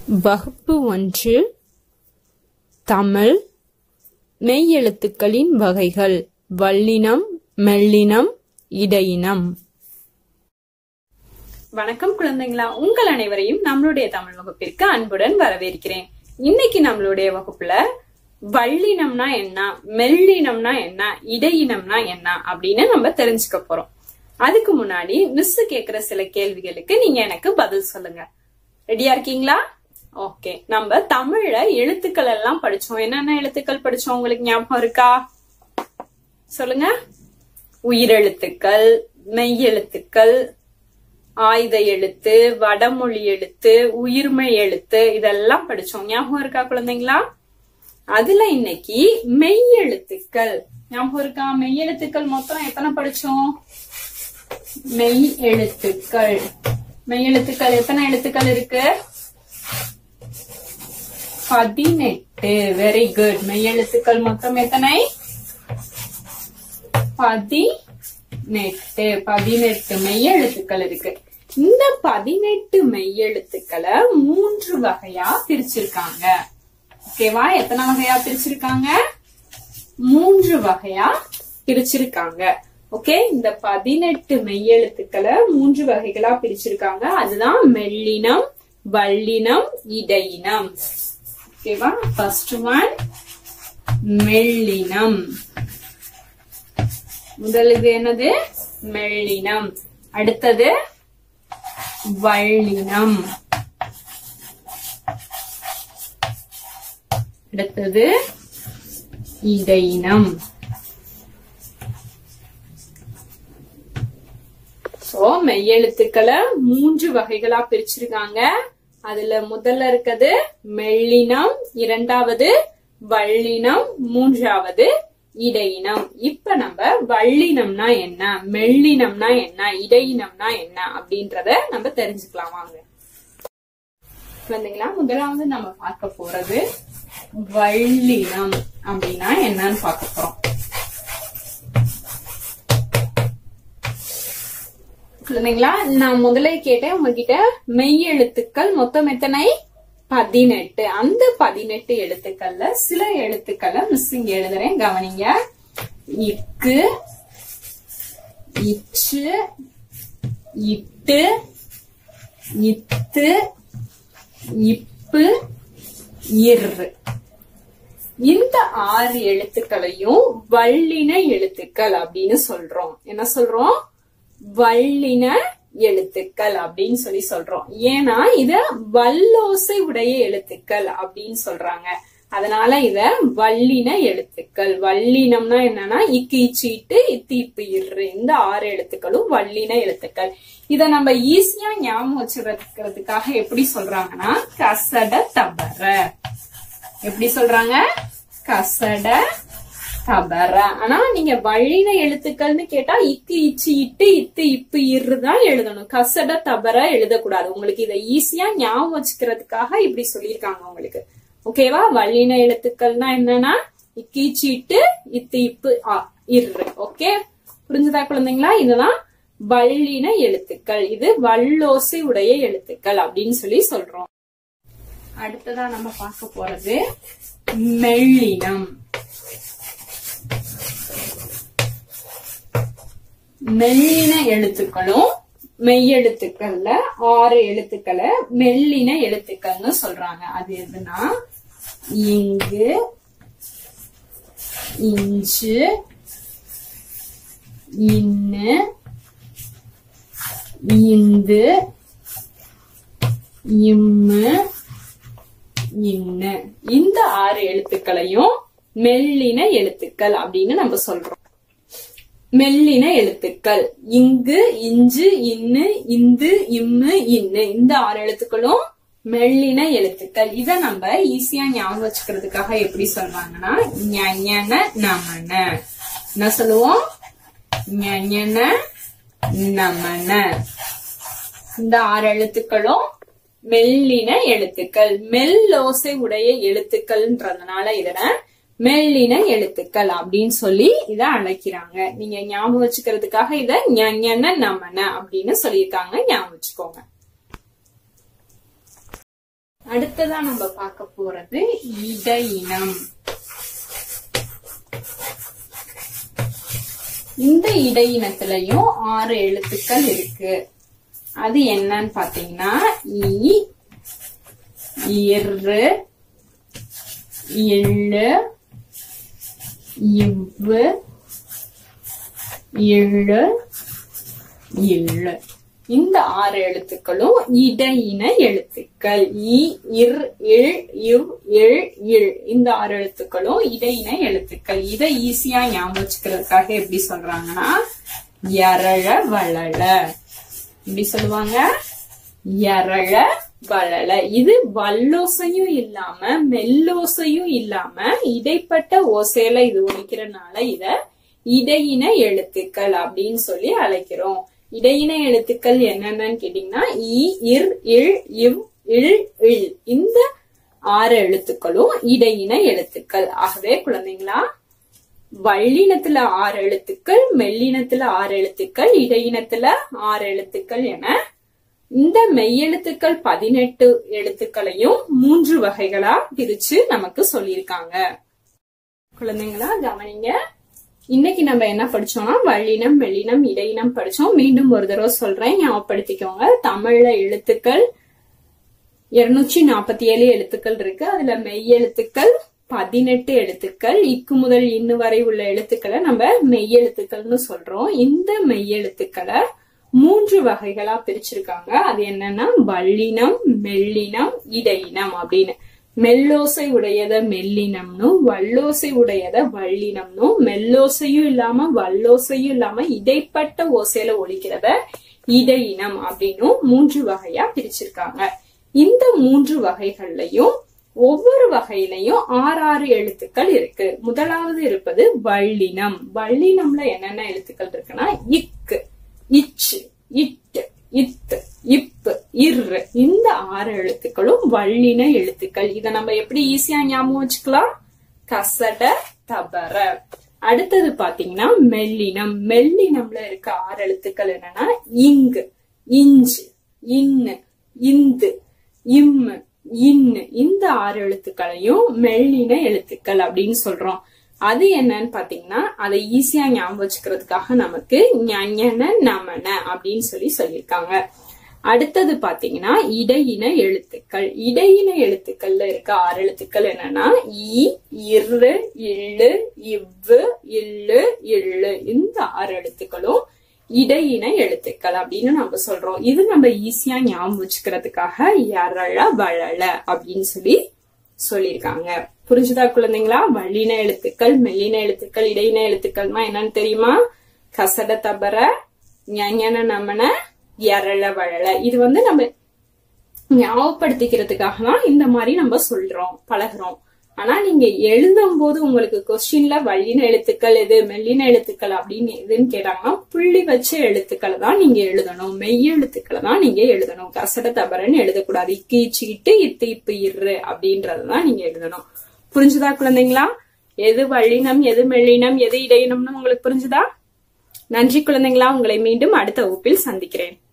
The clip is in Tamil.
வகுப்பு ஒன்று தமிழ் மெய்யெழுத்துக்களின் வகைகள் வல்லினம் மெல்லினம் இடையினம் வணக்கம் குழந்தைங்களா உங்கள் அனைவரையும் நம்மளுடைய தமிழ் வகுப்பிற்கு அன்புடன் வரவேற்கிறேன் இன்னைக்கு நம்மளுடைய வகுப்புல வல்லினம்னா என்ன மெல்லினம்னா என்ன இடையினம்னா என்ன அப்படின்னு நம்ம தெரிஞ்சுக்க போறோம் அதுக்கு முன்னாடி மிஸ் கேக்குற சில கேள்விகளுக்கு நீங்க எனக்கு பதில் சொல்லுங்க ரெடியா இருக்கீங்களா ஓகே நம்ம தமிழ்ல எழுத்துக்கள் எல்லாம் படிச்சோம் என்னென்ன எழுத்துக்கள் படிச்சோம் உங்களுக்கு ஞாபகம் இருக்கா சொல்லுங்க உயிரெழுத்துக்கள் மெய்யெழுத்துக்கள் ஆயுத எழுத்து வடமொழி எழுத்து உயிர்மை எழுத்து இதெல்லாம் படிச்சோம் ஞாபகம் இருக்கா குழந்தைங்களா அதுல இன்னைக்கு மெய்யெழுத்துக்கள் ஞாபகம் இருக்கா மெய்யெழுத்துக்கள் மொத்தம் எத்தனை படிச்சோம் மெய் எழுத்துக்கள் மெய் எழுத்துக்கள் எத்தனை எழுத்துக்கள் இருக்கு பதினெட்டு வெரி குட் மெய் எழுத்துக்கள் மொத்தம் எத்தனை பதினெட்டு பதினெட்டு மெய்யெழுத்துக்கள் இருக்கு இந்த பதினெட்டு மெய்யெழுத்துக்களை மூன்று வகையா பிரிச்சிருக்காங்க ஓகேவா எத்தனை வகையா பிரிச்சிருக்காங்க மூன்று வகையா பிரிச்சிருக்காங்க ஓகே இந்த பதினெட்டு மெய்யெழுத்துக்களை மூன்று வகைகளா பிரிச்சிருக்காங்க அதுதான் மெல்லினம் வல்லினம் இடையினம் ஓகேவா ஃபர்ஸ்ட் ஒன் மெல்லினம் முதல் இது என்னது மெல்லினம் அடுத்தது வள்ளினம் அடுத்தது இடையினம் சோ மெய்யெழுத்துக்களை மூன்று வகைகளா பிரிச்சிருக்காங்க அதுல முதல்ல இருக்கிறது மெல்லினம் இரண்டாவது வள்ளினம் மூன்றாவது இடையினம் இப்ப நம்ம வள்ளினம்னா என்ன மெல்லினம்னா என்ன இடையினம்னா என்ன அப்படின்றத நம்ம தெரிஞ்சுக்கலாம் வாங்க குழந்தைங்களா முதலாவது நம்ம பார்க்க போறது வள்ளினம் அப்படின்னா என்னன்னு பார்க்க போறோம் குழந்தைங்களா நான் முதல்ல கேட்டேன் உங்ககிட்ட மெய் எழுத்துக்கள் மொத்தம் எத்தனை பதினெட்டு அந்த பதினெட்டு எழுத்துக்கள்ல சில எழுத்துக்களை மிஸ் இங்க எழுதுறேன் கவனிங்க இக்கு இச்சு இட்டு இத்து இப்பு இரு இந்த ஆறு எழுத்துக்களையும் வல்லின எழுத்துக்கள் அப்படின்னு சொல்றோம் என்ன சொல்றோம் வல்லின எழுத்துக்கள் அப்படின்னு சொல்லி சொல்றோம் ஏன்னா இத வல்லோசை உடைய எழுத்துக்கள் அப்படின்னு சொல்றாங்க அதனால இத வல்லின எழுத்துக்கள் வல்லினம்னா என்னன்னா இக்கு இச்சிட்டு இத்து இப்பு இரு இந்த ஆறு எழுத்துக்களும் வல்லின எழுத்துக்கள் இத நம்ம ஈஸியா ஞாபகம் வச்சுக்கிறதுக்காக எப்படி சொல்றாங்கன்னா கசட தபர எப்படி சொல்றாங்க கசட தபர ஆனா நீங்க வழின எழுத்துக்கள்னு கேட்டா இக்கு இச்சு இட்டு இத்து இப்பு இரு தான் எழுதணும் கசட தபர எழுதக்கூடாது உங்களுக்கு இதை ஈஸியா ஞாபகம் வச்சுக்கிறதுக்காக இப்படி சொல்லியிருக்காங்க உங்களுக்கு ஓகேவா வல்லின எழுத்துக்கள்னா என்னன்னா இக்கு இச்சு இட்டு இத்து இப்பு இரு ஓகே புரிஞ்சுதா குழந்தைங்களா இதுதான் வல்லின எழுத்துக்கள் இது வல்லோசை உடைய எழுத்துக்கள் அப்படின்னு சொல்லி சொல்றோம் அடுத்ததா நம்ம பார்க்க போறது மெல்லினம் மெல்லின எழுத்துக்களும் மெய்யெழுத்துக்கள்ல ஆறு எழுத்துக்களை மெல்லின எழுத்துக்கள்னு சொல்றாங்க அது எதுனா இங்கு இஞ்சு இன்னு இந்து இம்மு இன்னு இந்த ஆறு எழுத்துக்களையும் மெல்லின எழுத்துக்கள் அப்படின்னு நம்ம சொல்றோம் மெல்லின எழுத்துக்கள் இங்கு இஞ்சு இன்னு இந்து இம்மு இன்னு இந்த ஆறு எழுத்துக்களும் மெல்லின எழுத்துக்கள் இத நம்ம ஈஸியா ஞாபகம் வச்சுக்கிறதுக்காக எப்படி சொல்றாங்கன்னா ஞன நமன என்ன சொல்லுவோம் ஞன நமன இந்த ஆறு எழுத்துக்களும் மெல்லின எழுத்துக்கள் மெல்லோசை உடைய எழுத்துக்கள்ன்றதுனால இதன மெல்லின எழுத்துக்கள் அப்படின்னு சொல்லி இத அழைக்கிறாங்க நீங்க ஞாபகம் வச்சுக்கிறதுக்காக இத ஞன நமன அப்படின்னு சொல்லியிருக்காங்க ஞாபகம் வச்சுக்கோங்க அடுத்ததா நம்ம பார்க்க போறது இடையினம் இந்த இடையினத்திலையும் ஆறு எழுத்துக்கள் இருக்கு அது என்னன்னு பாத்தீங்கன்னா இ இரு எள்ளு இவ்வு இழு இல்லு இந்த ஆறு எழுத்துக்களும் இடையின எழுத்துக்கள் இ இர் இல் இவ் இல் இல் இந்த ஆறு எழுத்துக்களும் இடையின எழுத்துக்கள் இதை ஈஸியா ஞாபகம் வச்சுக்கிறதுக்காக எப்படி சொல்றாங்கன்னா எரழ வளல எப்படி சொல்லுவாங்க எரழ வளல இது வல்லோசையும் இல்லாம மெல்லோசையும் இல்லாம இடைப்பட்ட ஓசையில இது ஒழிக்கிறனால இத இடையின எழுத்துக்கள் அப்படின்னு சொல்லி அழைக்கிறோம் இடையின எழுத்துக்கள் என்னென்னு கேட்டீங்கன்னா இ இர் இல் இவ் இல் இல் இந்த ஆறு எழுத்துக்களும் இடையின எழுத்துக்கள் ஆகவே குழந்தைங்களா வள்ளினத்துல ஆறு எழுத்துக்கள் மெல்லினத்துல ஆறு எழுத்துக்கள் இடையினத்துல ஆறு எழுத்துக்கள் என இந்த மெய்யெழுத்துக்கள் பதினெட்டு எழுத்துக்களையும் மூன்று வகைகளா பிரிச்சு நமக்கு சொல்லியிருக்காங்க குழந்தைங்களா கவனிங்க இன்னைக்கு நம்ம என்ன படிச்சோம்னா வள்ளினம் மெல்லினம் இடையினம் படிச்சோம் மீண்டும் ஒரு தடவை சொல்றேன் ஞாபகப்படுத்திக்கோங்க தமிழ்ல எழுத்துக்கள் இருநூற்றி நாற்பத்தி ஏழு எழுத்துக்கள் இருக்கு அதுல மெய் எழுத்துக்கள் பதினெட்டு எழுத்துக்கள் இக்கு முதல் இன்னு வரை உள்ள எழுத்துக்களை நம்ம மெய்யெழுத்துக்கள்னு சொல்றோம் இந்த மெய்யெழுத்துக்களை மூன்று வகைகளா பிரிச்சிருக்காங்க அது என்னன்னா வள்ளினம் மெல்லினம் இடையினம் அப்படின்னு மெல்லோசை உடையத மெல்லினம்னும் வல்லோசை உடையத வள்ளினம்னும் மெல்லோசையும் இல்லாம வல்லோசையும் இல்லாம இடைப்பட்ட ஓசையில ஒழிக்கிறத இடையினம் அப்படின்னும் மூன்று வகையா பிரிச்சிருக்காங்க இந்த மூன்று வகைகள்லயும் ஒவ்வொரு வகையிலையும் ஆறு ஆறு எழுத்துக்கள் இருக்கு முதலாவது இருப்பது வள்ளினம் வள்ளினம்ல என்னென்ன எழுத்துக்கள் இருக்குன்னா இக்கு இச்சு இட்டு இத்து இப்பு இரு இந்த ஆறு எழுத்துக்களும் வள்ளின எழுத்துக்கள் இத நம்ம எப்படி ஈஸியா ஞாபகம் வச்சுக்கலாம் கசட தபர அடுத்தது பாத்தீங்கன்னா மெல்லினம் மெல்லினம்ல இருக்க ஆறு எழுத்துக்கள் என்னன்னா இங்கு இஞ்சு இன்னு இந்து இம்மு இன்னு இந்த ஆறு எழுத்துக்களையும் மெல்லின எழுத்துக்கள் அப்படின்னு சொல்றோம் அது என்னன்னு பாத்தீங்கன்னா அதை ஈஸியா ஞாபகம் வச்சுக்கிறதுக்காக நமக்கு ஞன நமன அப்படின்னு சொல்லி சொல்லியிருக்காங்க அடுத்தது பாத்தீங்கன்னா இடையின எழுத்துக்கள் இடையின எழுத்துக்கள்ல இருக்க ஆறு எழுத்துக்கள் என்னன்னா இ இரு இல்லு இவ்வு இல்லு இல்லு இந்த ஆறு எழுத்துக்களும் இடையின எழுத்துக்கள் அப்படின்னு நம்ம சொல்றோம் இது நம்ம ஈஸியா ஞாபகம் வச்சுக்கிறதுக்காக எரள வளல அப்படின்னு சொல்லி சொல்லியிருக்காங்க புரிஞ்சுதா குழந்தைங்களா வள்ளின எழுத்துக்கள் மெல்லின எழுத்துக்கள் இடையின எழுத்துக்கள்னா என்னன்னு தெரியுமா கசட தபர ஞன நமன எரள வளல இது வந்து நம்ம ஞாபகப்படுத்திக்கிறதுக்காக தான் இந்த மாதிரி நம்ம சொல்றோம் பழகுறோம் ஆனா நீங்க எழுதும் போது உங்களுக்கு கொஸ்டின்ல வள்ளின எழுத்துக்கள் எது மெல்லின எழுத்துக்கள் அப்படின்னு எதுன்னு கேட்டாங்கன்னா புள்ளி வச்ச எழுத்துக்களை தான் நீங்க எழுதணும் மெய் எழுத்துக்களை தான் நீங்க எழுதணும் கசட தபரன்னு எழுதக்கூடாது இக்கு இச்சிட்டு இத்து இப்பு இரு அப்படின்றதான் நீங்க எழுதணும் புரிஞ்சுதா குழந்தைங்களா எது வள்ளினம் எது மெல்லினம் எது இடையினம்னு உங்களுக்கு புரிஞ்சுதா நன்றி குழந்தைங்களா உங்களை மீண்டும் அடுத்த வகுப்பில் சந்திக்கிறேன்